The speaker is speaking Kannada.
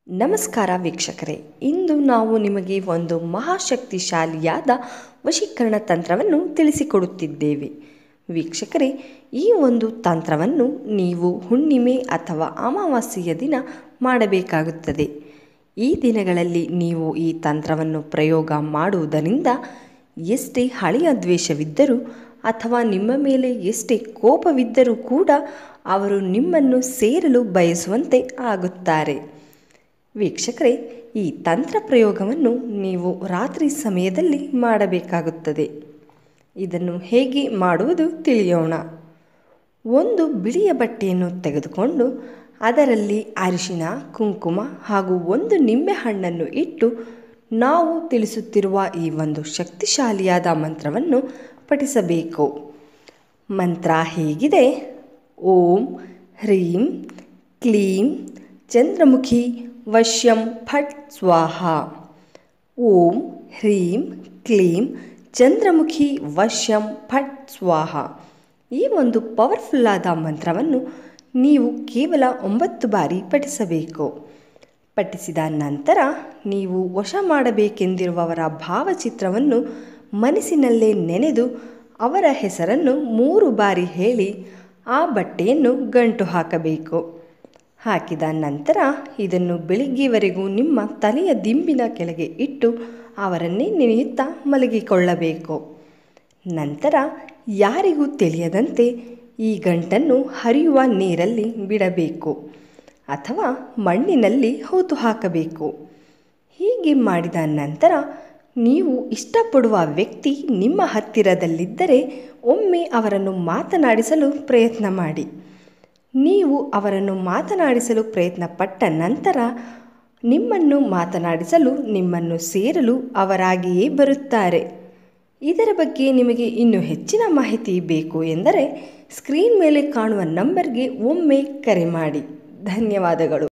ನಮಸ್ಕಾರ ವೀಕ್ಷಕರೇ ಇಂದು ನಾವು ನಿಮಗೆ ಒಂದು ಮಹಾಶಕ್ತಿಶಾಲಿಯಾದ ವಶೀಕರಣ ತಂತ್ರವನ್ನು ತಿಳಿಸಿಕೊಡುತ್ತಿದ್ದೇವೆ ವೀಕ್ಷಕರೇ ಈ ಒಂದು ತಂತ್ರವನ್ನು ನೀವು ಹುಣ್ಣಿಮೆ ಅಥವಾ ಅಮಾವಾಸ್ಯೆಯ ದಿನ ಮಾಡಬೇಕಾಗುತ್ತದೆ ಈ ದಿನಗಳಲ್ಲಿ ನೀವು ಈ ತಂತ್ರವನ್ನು ಪ್ರಯೋಗ ಮಾಡುವುದರಿಂದ ಎಷ್ಟೇ ಹಳೆಯ ದ್ವೇಷವಿದ್ದರೂ ಅಥವಾ ನಿಮ್ಮ ಮೇಲೆ ಎಷ್ಟೇ ಕೋಪವಿದ್ದರೂ ಕೂಡ ಅವರು ನಿಮ್ಮನ್ನು ಸೇರಲು ಬಯಸುವಂತೆ ಆಗುತ್ತಾರೆ ವೀಕ್ಷಕರೇ ಈ ತಂತ್ರ ಪ್ರಯೋಗವನ್ನು ನೀವು ರಾತ್ರಿ ಸಮಯದಲ್ಲಿ ಮಾಡಬೇಕಾಗುತ್ತದೆ ಇದನ್ನು ಹೇಗೆ ಮಾಡುವುದು ತಿಳಿಯೋಣ ಒಂದು ಬಿಳಿಯ ಬಟ್ಟೆಯನ್ನು ತೆಗೆದುಕೊಂಡು ಅದರಲ್ಲಿ ಅರಿಶಿನ ಕುಂಕುಮ ಹಾಗೂ ಒಂದು ನಿಂಬೆಹಣ್ಣನ್ನು ಇಟ್ಟು ನಾವು ತಿಳಿಸುತ್ತಿರುವ ಈ ಒಂದು ಶಕ್ತಿಶಾಲಿಯಾದ ಮಂತ್ರವನ್ನು ಪಠಿಸಬೇಕು ಮಂತ್ರ ಹೀಗಿದೆ ಓಂ ಹ್ರೀಂ ಕ್ಲೀಂ ಚಂದ್ರಮುಖಿ ವಶ್ಯಂ ಫಟ್ ಸ್ವಾಹ ಓಂ ಹ್ರೀಂ ಕ್ಲೀಂ ಚಂದ್ರಮುಖಿ ವಶ್ಯಂ ಫಟ್ ಸ್ವಾಹ ಈ ಒಂದು ಪವರ್ಫುಲ್ಲಾದ ಮಂತ್ರವನ್ನು ನೀವು ಕೇವಲ ಒಂಬತ್ತು ಬಾರಿ ಪಠಿಸಬೇಕು ಪಠಿಸಿದ ನಂತರ ನೀವು ವಶ ಮಾಡಬೇಕೆಂದಿರುವವರ ಭಾವಚಿತ್ರವನ್ನು ಮನಸ್ಸಿನಲ್ಲೇ ನೆನೆದು ಅವರ ಹೆಸರನ್ನು ಮೂರು ಬಾರಿ ಹೇಳಿ ಆ ಬಟ್ಟೆಯನ್ನು ಗಂಟು ಹಾಕಬೇಕು ಹಾಕಿದ ನಂತರ ಇದನ್ನು ಬೆಳಿಗ್ಗೆವರೆಗೂ ನಿಮ್ಮ ತಲೆಯ ದಿಂಬಿನ ಕೆಳಗೆ ಇಟ್ಟು ಅವರನ್ನೇ ನೆನೆಯುತ್ತಾ ಮಲಗಿಕೊಳ್ಳಬೇಕು ನಂತರ ಯಾರಿಗೂ ತಿಳಿಯದಂತೆ ಈ ಗಂಟನ್ನು ಹರಿಯುವ ನೀರಲ್ಲಿ ಬಿಡಬೇಕು ಅಥವಾ ಮಣ್ಣಿನಲ್ಲಿ ಹೂತು ಹಾಕಬೇಕು ಹೀಗೆ ಮಾಡಿದ ನಂತರ ನೀವು ಇಷ್ಟಪಡುವ ವ್ಯಕ್ತಿ ನಿಮ್ಮ ಹತ್ತಿರದಲ್ಲಿದ್ದರೆ ಒಮ್ಮೆ ಅವರನ್ನು ಮಾತನಾಡಿಸಲು ಪ್ರಯತ್ನ ಮಾಡಿ ನೀವು ಅವರನ್ನು ಮಾತನಾಡಿಸಲು ಪ್ರಯತ್ನ ಪಟ್ಟ ನಂತರ ನಿಮ್ಮನ್ನು ಮಾತನಾಡಿಸಲು ನಿಮ್ಮನ್ನು ಸೇರಲು ಅವರಾಗಿಯೇ ಬರುತ್ತಾರೆ ಇದರ ಬಗ್ಗೆ ನಿಮಗೆ ಇನ್ನೂ ಹೆಚ್ಚಿನ ಮಾಹಿತಿ ಬೇಕು ಎಂದರೆ ಸ್ಕ್ರೀನ್ ಮೇಲೆ ಕಾಣುವ ನಂಬರ್ಗೆ ಒಮ್ಮೆ ಕರೆ ಮಾಡಿ ಧನ್ಯವಾದಗಳು